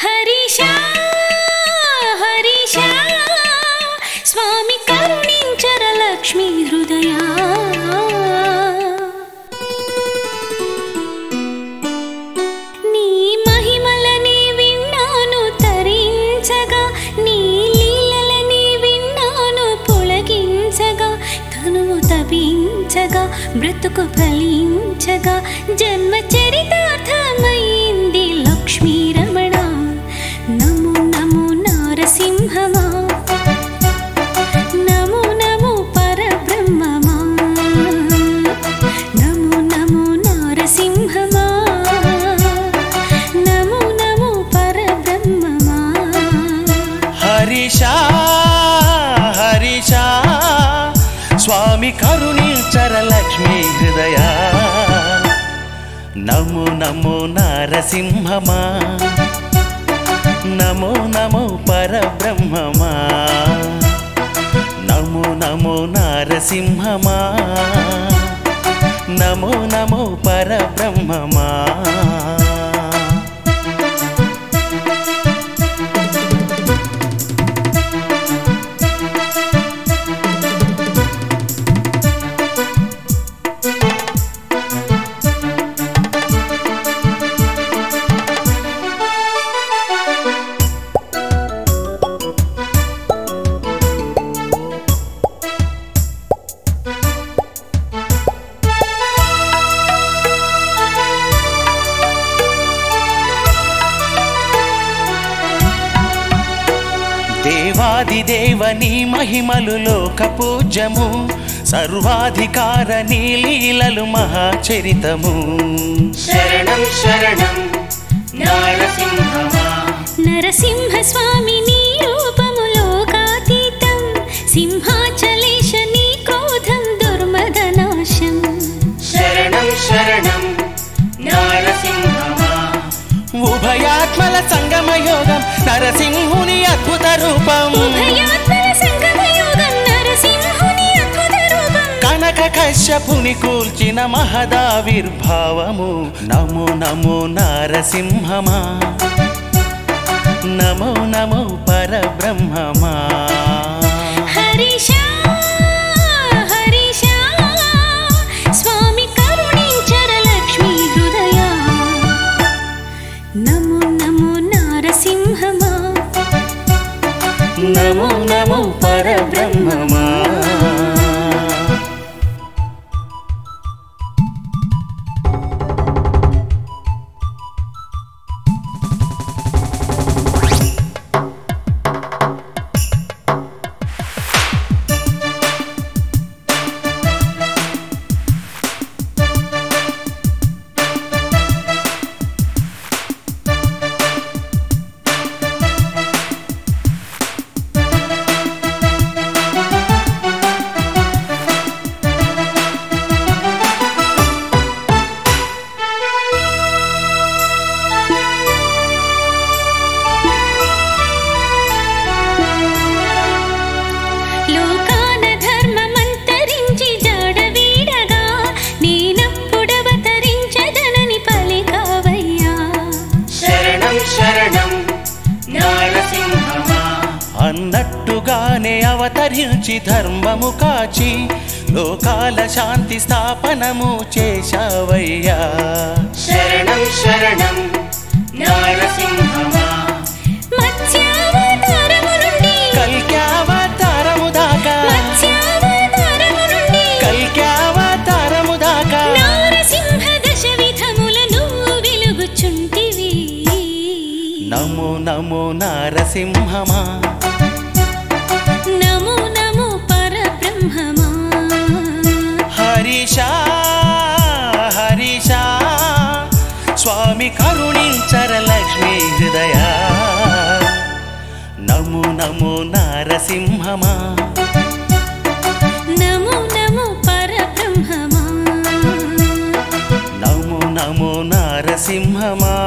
హరీషా హరీషా స్వామి కరుణించర లక్ష్మీ హృదయా నీ మహిమలని విన్నాను తరించగా నీ లీలలని విన్నాను పొలగించగా తనువు తపించగా బ్రతుకు ఫలించగా జన్మ చరితార్థమైంది లక్ష్మీ రమణ నమో నమో నారసింహమా నమో నమో పరబ్రహ్మమా నమో నమో నారసింహమా నమో నమో పరబ్రహ్మమా హరిషా హరిషా స్వామి కరుణించర లక్ష్మీ హృదయ నమో నమో నారసింహమా నమో నమో పరబ్రహ్మమా నమో నమో నారసింహమా నమో నమో పరబ్రహ్మమా దేవాది దేవని మహిమలు లోక పూజ్యము సర్వాధికార నీ లీలలు మహాచరితము శరణం శరణం నారసింహమా నరసింహ స్వామి నీ రూపము లోకాతీతం సింహాచలేశ నీ క్రోధం దుర్మదనాశం శరణం శరణం నారసింహమా ఉభయాత్మల సంగమ యోగం నరసింహుని అద్భుత రూపం ఉభయాత్మల సంగమయోగం నరసింహుని అద్భుత రూపం కనక కశ్యపుని కూల్చిన మహదావిర్భావము నమో నమో నారసింహమా నమో నమో పరబ్రహ్మమా హరిషా హరిషా స్వామి కరుణించర లక్ష్మీ హృదయా నమో నమో నారసింహమా నమో నమో పరబ్రహ్మమా లోకాన ధర్మమంతరించి జాడవీడగా నేనప్పుడవతరించదనని పలికావయ్యా శరణం శరణం నారసింహమా అన్నట్టుగానే అవతరించి ధర్మము కాచి లోకాల శాంతి స్థాపనము చేశావయ్యా శరణం శరణం నారసింహమా మత్స్యావతారము నుండి కల్క్యావతారము దాకా మత్స్యావతారము నుండి కల్క్యావతారము దాకా నారసింహ దశ విధములను వెలుగుచుంటివి నమో నమో నారసింహమా నమో నమో పరబ్రహ్మమా హరిషా హరిషా స్వామి కరుణించర లక్ష్మీ హృదయ నమో నమో నారసింహమా నమో నమో పరబ్రహ్మమా నమో నమో నారసింహమా